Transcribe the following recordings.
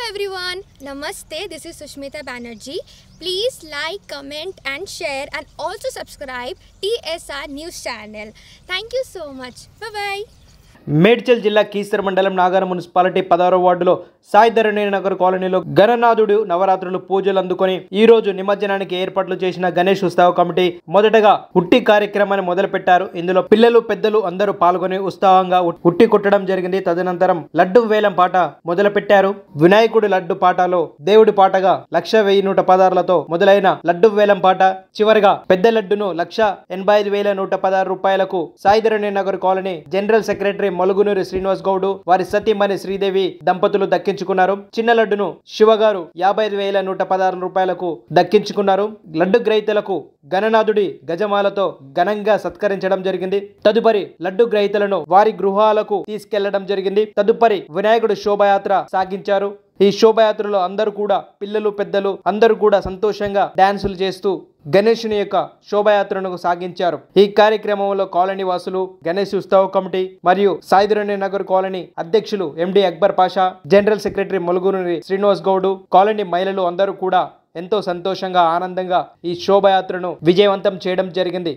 everyone. Namaste. This is Sushmita Banerjee. Please like, comment, and share, and also subscribe TSR News channel. Thank you so much. Bye bye. Medchal జిల్లా కీసర మండలం నాగర municipality పదహారో వార్డులో సాయిధరణి నగర్ కాలనీలో గణనాథుడు నవరాత్రులు పూజలు అందుకొని ఈ రోజు నిమజ్జనానికి ఏర్పాట్లు చేసిన గణేష్ ఉత్సవ కమిటీ మొదటగా ఉట్టి కార్యక్రమాన్ని మొదలు పెట్టారు ఇందులో పిల్లలు పెద్దలు అందరూ పాల్గొని ఉత్సాహంగా ఉ- ఉట్టి కొట్టడం జరిగింది తదనంతరం లడ్డు వేలం పాట మొదలు పెట్టారు వినాయకుడి లడ్డు పాటలో దేవుడి పాటగా లక్ష వెయ్యి నూట పదార్లతో మొదలైన లడ్డు వేలం పాట చివరిగా పెద్ద లడ్డును లక్ష ఎనభై ఐదు వేల నూట పదహారు రూపాయలకు Saidharani Nagar colony general secretary Malugunuri Srinivas Goud వారి సతీమణి శ్రీదేవి దంపతులు దక్కించుకున్నారు చిన్న లడ్డును శివగారు యాభై ఐదు వేల నూట పదహారు రూపాయలకు దక్కించుకున్నారు లడ్డు గ్రహీతలకు గణనాథుడి గజమాలతో ఘనంగా సత్కరించడం జరిగింది తదుపరి లడ్డు గ్రహీతలను వారి గృహాలకు తీసుకెళ్లడం జరిగింది తదుపరి వినాయకుడు శోభయాత్ర సాగించారు ఈ శోభయాత్రలో అందరూ కూడా పిల్లలు పెద్దలు అందరూ కూడా సంతోషంగా డాన్సులు చేస్తూ గణేషుని యొక్క శోభయాత్రను సాగించారు ఈ కార్యక్రమంలో కాలనీ వాసులు గణేష్ ఉత్సవ కమిటీ మరియు సాయిధరణి నగర్ కాలనీ అధ్యక్షులు MD Akbar Pasha general secretary Muluguri Srinivas Goud colony మహిళలు అందరూ కూడా ఎంతో సంతోషంగా ఆనందంగా ఈ శోభయాత్రను విజయవంతం చేయడం జరిగింది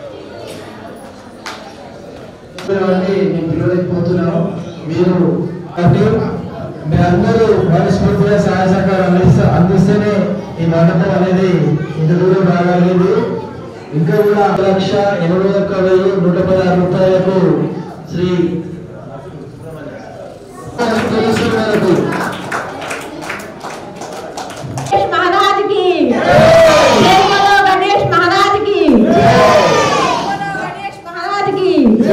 కాబట్టి నేను పిలవలేకపోతున్నాను మీరు కాబట్టి మీ అందరూ మనస్ఫూర్తిగా సహాయ సహకారం అందిస్తా అందిస్తేనే ఈ మండపం అనేది ఇంత దూరం రాగలిగింది ఇంకా కూడా ఒక లక్ష ఎనభై ఒక్క వెయ్యి నూట పదహారు రూపాయలకు శ్రీ తులసి గారికి गणेश महाराज की जय बोलो गणेश महाराज की बोलो गणेश महाराज की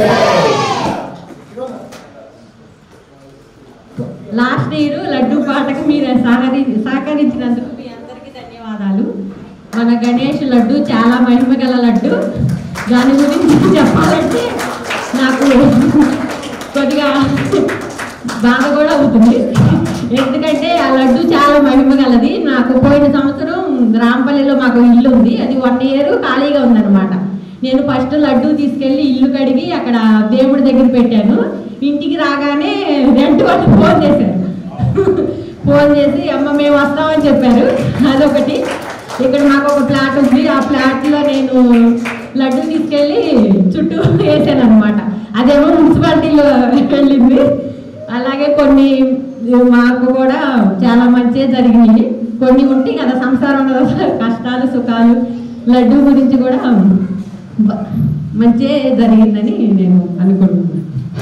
లాస్ట్ ఇయర్ లడ్డు పాటకు మీరు సహకరి సహకరించినందుకు మీ అందరికీ ధన్యవాదాలు మన గణేష్ లడ్డు చాలా మహిమ గల లడ్డు దాని గురించి చెప్పాలంటే నాకు కొద్దిగా బాధ కూడా అవుతుంది ఎందుకంటే ఆ లడ్డు చాలా మహిమ గలది నాకు పోయిన సంవత్సరం రాంపల్లిలో మాకు ఇల్లు ఉంది అది వన్ ఇయర్ ఖాళీగా ఉందన్నమాట నేను ఫస్ట్ లడ్డు తీసుకెళ్లి ఇల్లు కడిగి అక్కడ దేవుడి దగ్గర పెట్టాను ఇంటికి రాగానే రెంట్ వాళ్ళు ఫోన్ చేశారు ఫోన్ చేసి అమ్మ మేము వస్తామని చెప్పారు అదొకటి ఇక్కడ మాకు ఒక ఫ్లాట్ ఉంది ఆ ఫ్లాట్లో నేను లడ్డు తీసుకెళ్ళి చుట్టూ వేసాను అనమాట అదేమో మున్సిపాలిటీలో వెళ్ళింది అలాగే కొన్ని మాకు కూడా చాలా మంచిగా జరిగినాయి కొన్ని ఉంటాయి కదా సంసారంలో కష్టాలు సుఖాలు లడ్డు గురించి కూడా బ- మంచిగా జరిగిందని నేను అనుకుంటున్నాను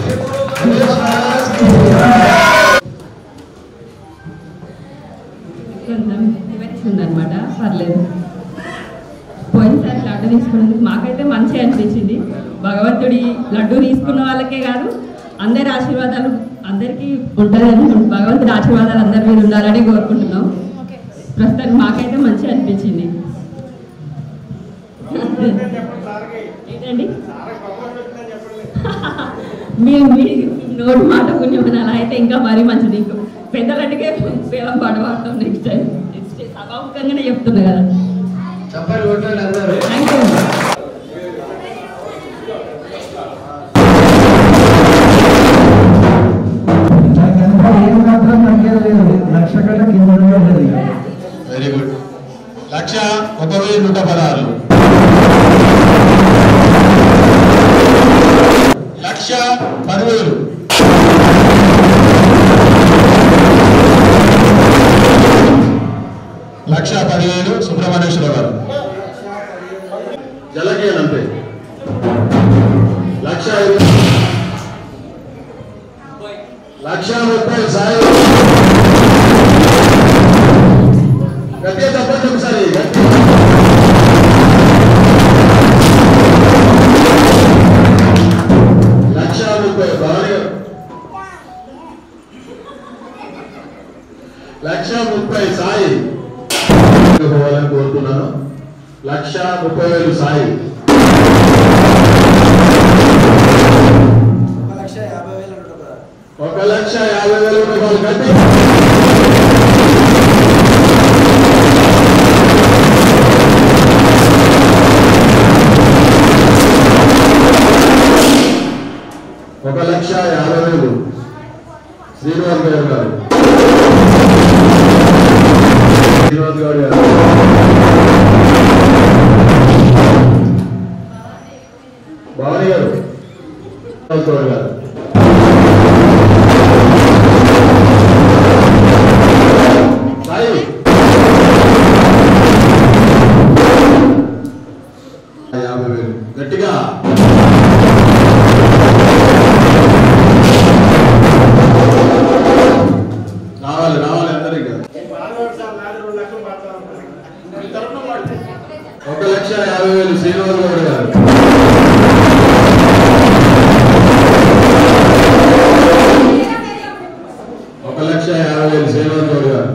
కొంచెం ఉందన్నమాట పర్లేదు పోయినసారి లడ్డు తీసుకున్నందుకు మాకైతే మంచి అనిపించింది భగవంతుడి లడ్డు తీసుకున్న వాళ్ళకే కాదు అందరి ఆశీర్వాదాలు అందరికీ ఉంటుందని భగవంతుడి ఆశీర్వాదాలు అందరి మీద ఉండాలని కోరుకుంటున్నాం ప్రస్తుతానికి మాకైతే మంచి అనిపించింది ఏంటండి మీ మీ నోటి మాట పుణ్యం అలా అయితే ఇంకా మరీ మంచిది ఇంకో పెద్దలట్టుకే పేలం పాట పాడతాం నెక్స్ట్ టైం సభాముఖంగానే చెప్తున్నా కదా చెప్పండి కొట్టండి అందరూ థ్యాంక్ యూ ఏం మాత్రం తగ్గలేదు లక్ష కంటే కింద ఉన్నది వెరీ గుడ్ లక్ష ఒక వెయ్యి నూట పదహారు లక్ష పదివేలు లక్ష పదివేలు సుబ్రహ్మణ్యేశ్వర గారు జలకీయనంతే లక్ష ఐదు లక్ష ముప్పై సాయి గట్టిగా చెప్పండి ఒకసారి లక్ష ముప్పై భార్య లక్ష ముప్పై సాయి పోవాలని కోరుతున్నాను లక్ష ముప్పై వేలు సాయి ఒక లక్ష యాభై వేల రూపాయలు కట్టి ఒక లక్ష యాభై వేలు శ్రీనివాస్ గారు గారు శ్రీనివాస్ గారు గారు భవానీ గారు శ్రీనివాస్ గౌడ్ గారు సాయి యాభై వేలు గట్టిగా రావాలి రావాలి అందరికి ఒక లక్ష యాభై వేలు శ్రీనివాస్ గౌడ్ గారు ఒక లక్ష యాభై వేలు శ్రీనివాస్ గౌడ్ గారు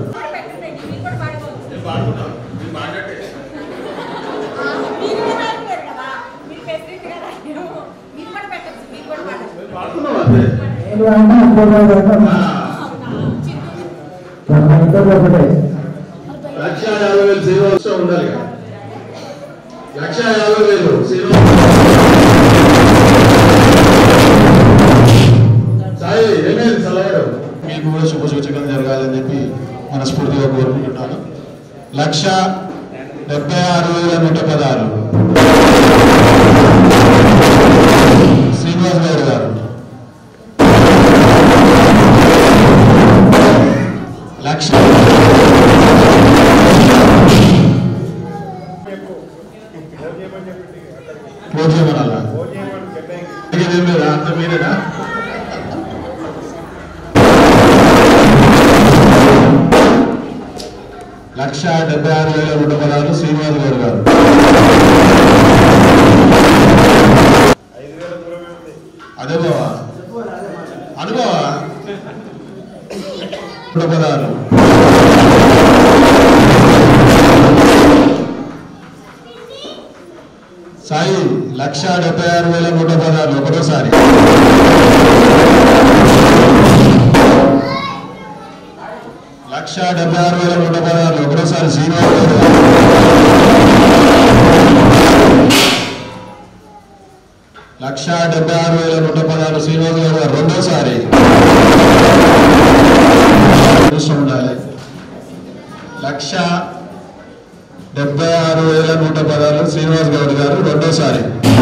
పాడుతున్నాం అంతే ఒకటే లక్ష యాభై వేలు శ్రీనివాస్ ఉండాలి కదా. లక్ష యాభై వేలు శ్రీనివాస్ సాయి ఏమేమి సలహాలు మీకు కూడా శుభ సూచకం జరగాలని చెప్పి మనస్ఫూర్తిగా కోరుకుంటున్నాను లక్ష డెబ్బై ఆరు వేల నూట పదహారు శ్రీనివాస్ గారు గారు అంత మీరేనా లక్ష డెబ్బై ఆరు వేల నూట పదహారు శ్రీనివాస్ గౌడ్ గారు అదే బావా అనుభవా నూట పదహారు సాయి లక్ష డెబ్బై ఆరు వేల నూట పదహారు ఒకటోసారి లక్ష డెబ్బై ఆరు వేల నూట పదహారు ఒకటోసారి శ్రీనివాస్ గౌడ్ గారు. లక్ష డెబ్బై ఆరు వేల నూట పదహారు శ్రీనివాస్ గౌడ్ గారు రెండోసారి చూస్తూ ఉండాలి లక్ష డెబ్బై ఆరు వేల నూట పదహారు శ్రీనివాస్ గౌడ్ గారు రెండోసారి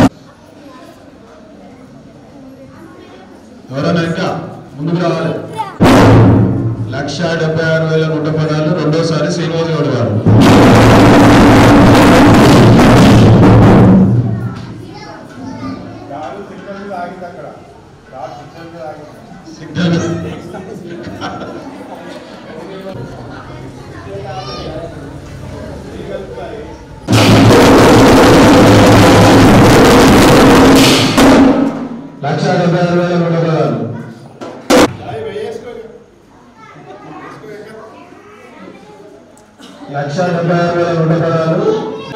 ఎవరైనా ఇంకా ముందుకు రావాలి లక్ష డెబ్బై ఆరు వేల నూట పదహారు రెండోసారి శ్రీనివాస్ గౌడ్ గారు సిగ్నల్ లక్ష డెబ్బై ఆరు వేల నూట పదహారు లక్ష డెబ్బై ఆరు వేల నూట పదహారు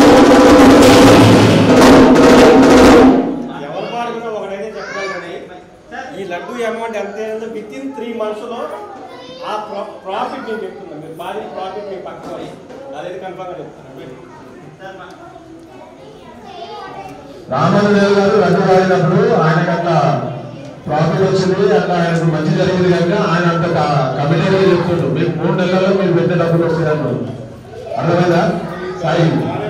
ఎవరు పాడుకున్నా ఒకటైతే చెప్పగలరని ఈ లడ్డు అమౌంట్ ఎంత అయిందో విత్ ఇన్ త్రీ మంత్స్లో ఆ ప్రాఫిట్ నేను చెప్తున్నాను మీరు భారీ ప్రాఫిట్ మీకు పక్కన అదైతే కన్ఫర్మ్గా చెప్తాను రామానుదేవ్ గారు రద్దు వాడినప్పుడు ఆయనకు అంత ప్రాఫిట్ వచ్చింది అట్లా ఆయనకు మంచి జరిగింది కనుక ఆయన అంత కమిటీగా చెప్తుండ్రు మీకు మూడు నెలల్లో మీరు పెట్టే డబ్బులు వస్తాయి అన్నారు అర్థమైందా సాయి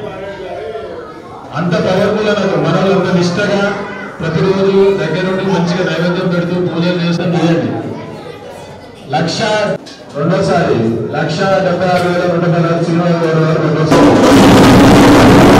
అంత పవర్ఫుల్ అన్నారు మనలో అంత నిష్టగా ప్రతిరోజు దగ్గర నుండి మంచిగా నైవేద్యం పెడుతూ పూజలు చేస్తూ చేయండి లక్ష రెండోసారి లక్ష డెబ్బై ఆరు వేల నూట పదహారు శ్రీనివాస గౌడ్ గారు రెండోసారి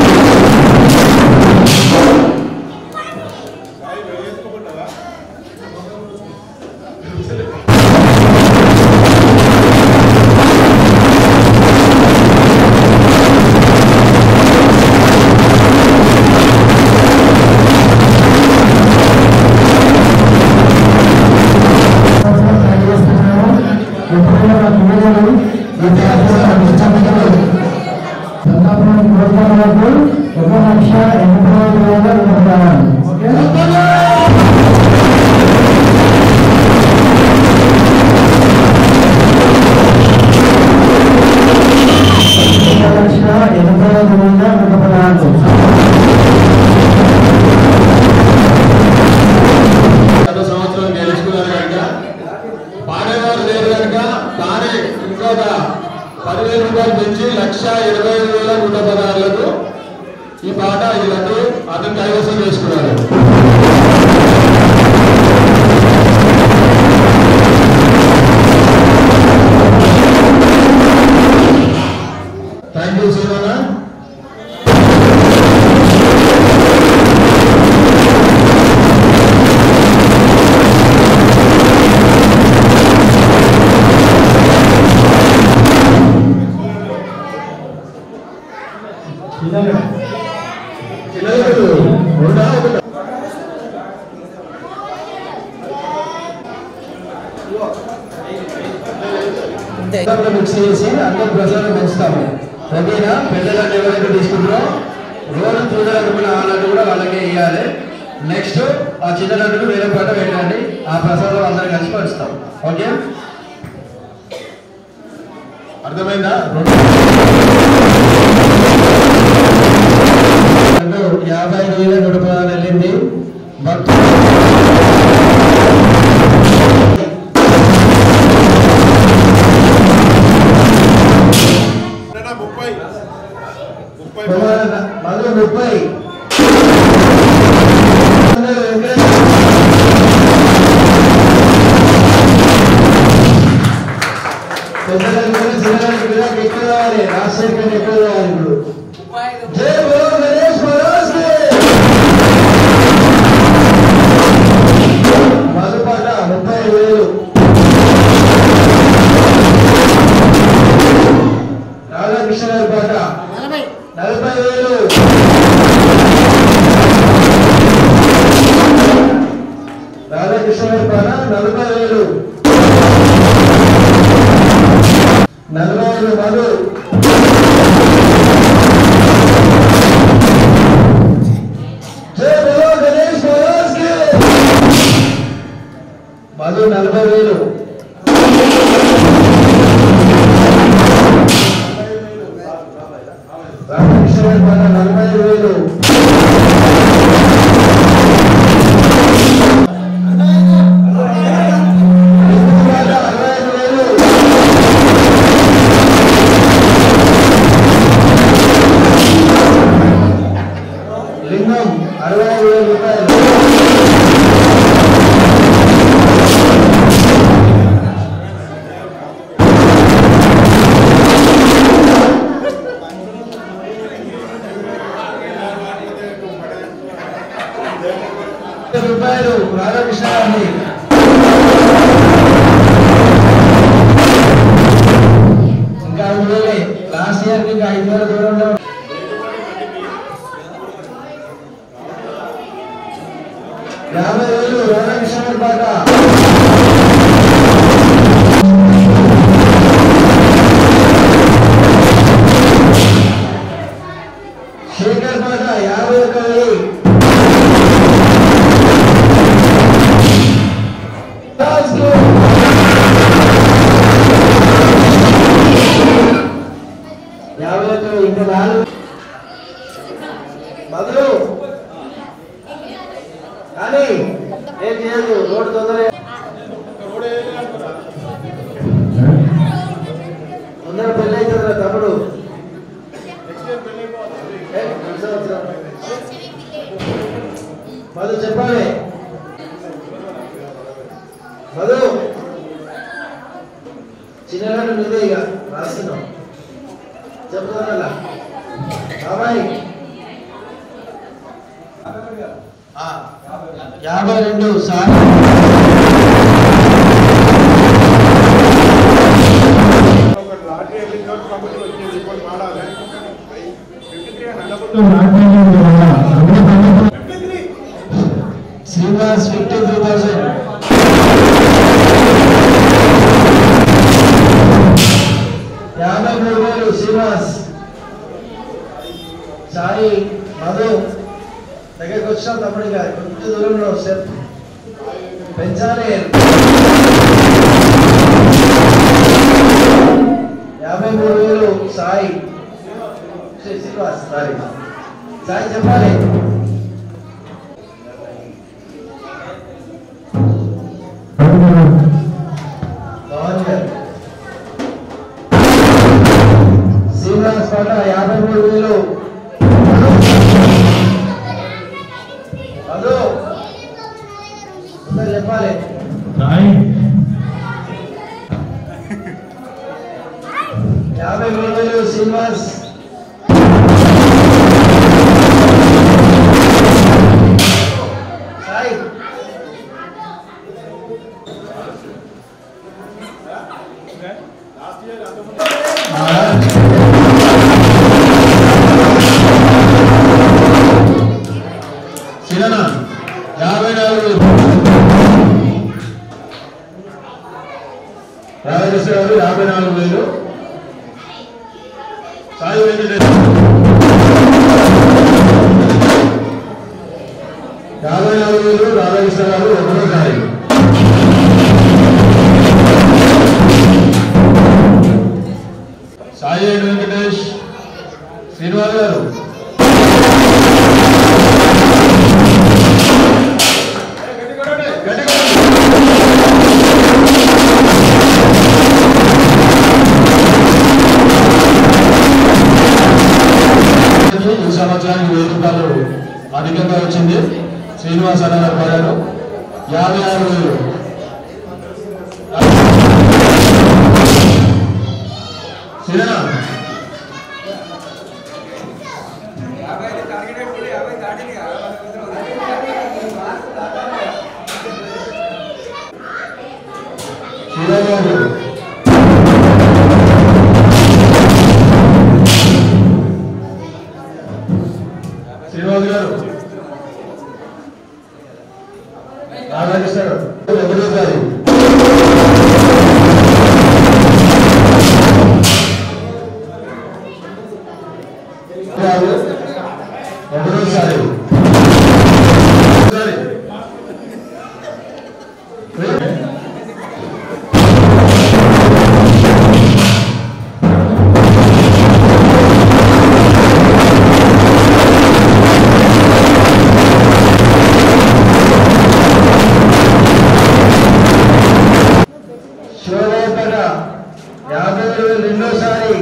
గత సంవత్సరం గెలుచుకున్నారు కనుక పాడేవారు లేరు కనుక తానే ఇంకొక పదివేల రూపాయలు పెంచి లక్ష ఇరవై ఐదు వేల నూట పదహారులకు ఈ పాట ఈ లడ్డు అతను కైవసం చేసుకున్నారు థ్యాంక్ యూ సీమన్న పిల్లలకు రెండా ఒకటా? అందరూ మిక్స్ చేసి అందరు ప్రసాదం పెంచుతాము ఓకేనా పెద్దలను ఎవరైతే తీసుకుంటారో రోజు పూజ లడ్డు ఆ లడ్డు కూడా వాళ్ళకే ఇవ్వాలి నెక్స్ట్ ఆ చిన్న లడ్డును వేరే పాట పెట్టండి ఆ ప్రసాదం అందరు కలిసి పంచుతాం ఓకే అర్థమైందా రెండు యాభై ఐదు వేల నూట పదహారు వెళ్ళింది భక్తులు ముప్పై ముప్పై మళ్ళీ ముప్పై పెద్దలకు కూడా చిన్నలకు కూడా ఎక్కువ కావాలి రాజశేఖర్ కంటే ఎక్కువ కావాలి ఇప్పుడు జై బోలో గణేష్ మహారాజ్ కి! వేలు రాధాకృష్ణ గారి పాట నలభై వేలు రాధాకృష్ణ గారి పాట నలభై వేలు నలభై వేలు మధు జై బలో గణేష్ మహారాజ్ కి మధు నలభై వేలు రామకృష్ణ గారి పాట నలభై ఐదు వేలు లింగం పాట అరవై ఐదు వేలు లింగం అరవై ఐదు వేల రూపాయలు రూపాయలు రాధాకృష్ణ గారిని ఇంకా ఐదు వేలే లాస్ట్ ఇయర్ ఇంకా ఐదు వేల దూరంలో యాభై వేలు రాధాకృష్ణ గారి పాట శేఖర్ పాట యాభై ఒక్క వెయ్యి Let's go! యాభై ఒక్క వెయ్యి ఇంకా నాలుగు మధులు కానీ ఏం చేయదు రోడ్డు తొందర తొందర పెళ్ళి అవుతుందిరా తమ్ముడు ఏ, అవసరం, అవసరం. మధు చెప్పాలి మధు చిన్ననాడు నువ్వే ఇక రాస్తున్నావు చెప్తానలా బాబాయ్ ఆ, యాభై రెండు సార్ ఒకటి లాటరీ వెళ్ళిన తర్వాత కాబట్టి వచ్చింది ఇప్పుడు వాడాలి fifty three hundred Srinivas fifty three thousand యాభై మూడు వేలు శ్రీనివాస్ సాయి మధు దగ్గరికి వచ్చిన తమ్ముడిగా కొంచెం దూరంలో స్టెప్ పెంచాలి యాభై మూడు వేలు సాయి శ్రీ శ్రీనివాస్ సారీ సాయి చెప్పాలి పవన్ గారు శ్రీనివాస్ పాట యాభై మూడు వేలు అదో ముందర చెప్పాలి యాభై మూడు వేలు శ్రీనివాస్ సాయి సిరణ యాభై నాలుగు వేలు రాధాకృష్ణ గారు యాభై నాలుగు వేలు సాయి వెంకటేశ్వర యాభై నాలుగు వేలు రాధాకృష్ణ గారు ఒకటోసారి సాయి వెంకటేష్ శ్రీనివాస్ గారు ఈ సంవత్సరానికి వెయ్యి రూపాయలు అధికంగా వచ్చింది శ్రీనివాస్ అన్న గారు పడారు యాభై ఆరు వేలు సిరణ శ్రీరామ్ గారు శ్రీనివాస్ గారు రాధాకృష్ణ గారు ఒకటోసారి గారు ఒకటోసారి ఒకసారి. శోభోపర యాభై వేలు రెండోసారి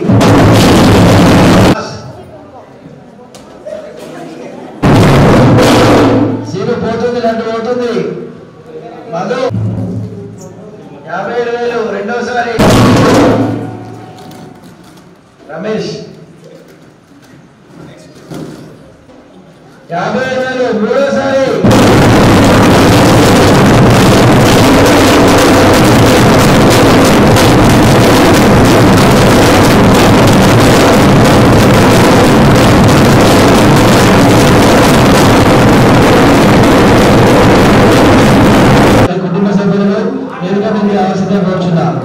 సీను పోతుంది రెండు పోతుంది మధు యాభై ఏడు వేలు రెండోసారి రమేష్ యాభై ఏడు వేలు మూడోసారి కుటుంబ సభ్యులు వేదిక మీద అవసరం కోరుచున్నారు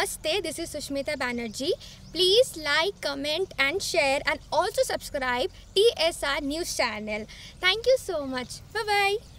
Namaste, this is Sushmita Banerjee. Please like, comment, and share, and also subscribe TSR News channel. Thank you so much. Bye bye.